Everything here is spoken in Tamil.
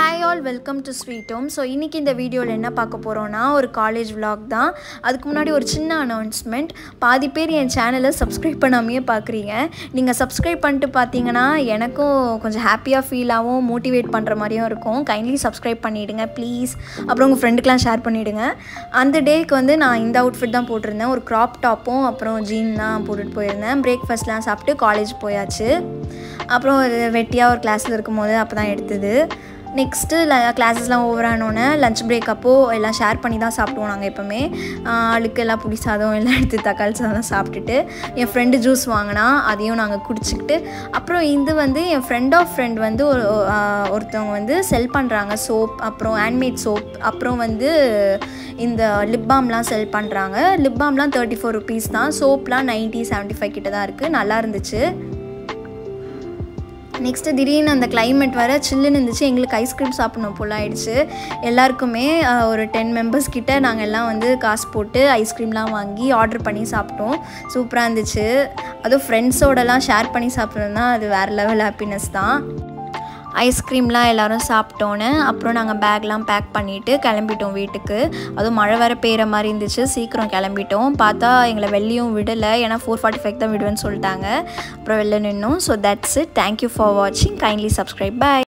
hi all welcome to sweet home so இன்றைக்கி இந்த வீடியோவில் என்ன பார்க்க போகிறோன்னா ஒரு காலேஜ் vlog தான் அதுக்கு முன்னாடி ஒரு சின்ன அனௌன்ஸ்மெண்ட் பாதி பேர் என் சேனலை சப்ஸ்கிரைப் பண்ணாமையே பார்க்குறீங்க நீங்கள் சப்ஸ்கிரைப் பண்ணிட்டு பார்த்தீங்கன்னா எனக்கும் கொஞ்சம் ஹாப்பியாக ஃபீல் ஆகும் மோட்டிவேட் பண்ணுற மாதிரியும் இருக்கும் கைண்ட்லி சப்ஸ்கிரைப் பண்ணிவிடுங்க ப்ளீஸ் அப்புறம் உங்கள் ஃப்ரெண்டுக்கெலாம் ஷேர் பண்ணிவிடுங்க அந்த டேக்கு வந்து நான் இந்த அவுட்ஃபிட் தான் போட்டிருந்தேன் ஒரு க்ராப் டாப்பும் அப்புறம் ஜீன் தான் போட்டுட்டு போயிருந்தேன் பிரேக்ஃபாஸ்ட்லாம் சாப்பிட்டு காலேஜ் போயாச்சு அப்புறம் ஒரு வெட்டியாக ஒரு கிளாஸில் இருக்கும்போது அப்போ தான் எடுத்தது நெக்ஸ்ட்டு கிளாஸஸ்லாம் ஓவர் ஆனோடனே லஞ்ச் பிரேக் அப்போது எல்லாம் ஷேர் பண்ணி தான் சாப்பிடுவோம் நாங்கள் எப்போவுமே ஆளுக்கு எல்லாம் புளி சாதம் எல்லாம் எடுத்து தக்காளி சாதம் சாப்பிட்டுட்டு என் ஃப்ரெண்டு ஜூஸ் வாங்கினா அதையும் நாங்கள் குடிச்சிக்கிட்டு அப்புறம் இது வந்து என் ஃப்ரெண்ட் ஆஃப் ஃப்ரெண்ட் வந்து ஒரு ஆஹ், ஒருத்தவங்க வந்து செல் பண்ணுறாங்க சோப் அப்புறம் ஹேண்ட்மேட் சோப் அப்புறம் வந்து இந்த லிப் பாம்லாம் செல் பண்ணுறாங்க லிப் பாம்லாம் தேர்ட்டி ஃபோர் ருபீஸ் தான் சோப்லாம் நைன்ட்டி செவன்ட்டி ஃபைவ் கிட்ட தான் இருக்குது நல்லா இருந்துச்சு நெக்ஸ்ட்டு திடீர்னு அந்த climate வர சில்லுன்னு இருந்துச்சு எங்களுக்கு ஐஸ்கிரீம் சாப்பிடணும் போல் ஆயிடுச்சு எல்லாருக்குமே அஹ், ஒரு டென் மெம்பர்ஸ் கிட்ட நாங்கள் எல்லாம் வந்து காசு போட்டு ஐஸ்கிரீம்லாம் வாங்கி ஆர்டர் பண்ணி சாப்பிட்டோம் சூப்பராக இருந்துச்சு அதுவும் ஃப்ரெண்ட்ஸோடலாம் ஷேர் பண்ணி சாப்பிட்றதுனா அது வேறு லெவல் ஹாப்பினஸ் தான் ஐஸ்கிரீம்லாம் எல்லோரும் சாப்பிட்டோன்னு அப்புறம் நாங்கள் பேக்லாம் பேக் பண்ணிவிட்டு கிளம்பிட்டோம் வீட்டுக்கு அதுவும் மழை வேறு பெய்கிற மாதிரி இருந்துச்சு சீக்கிரம் கிளம்பிட்டோம் பார்த்தா எங்களை வெளியும் விடலை ஏன்னா ஃபோர் ஃபார்ட்டி ஃபைவ் தான் விடுவேன்னு சொல்லிட்டாங்க அப்புறம் வெளில நின்னோம் so that's it thank you for வாட்சிங் கைண்ட்லி சப்ஸ்கிரைப் பை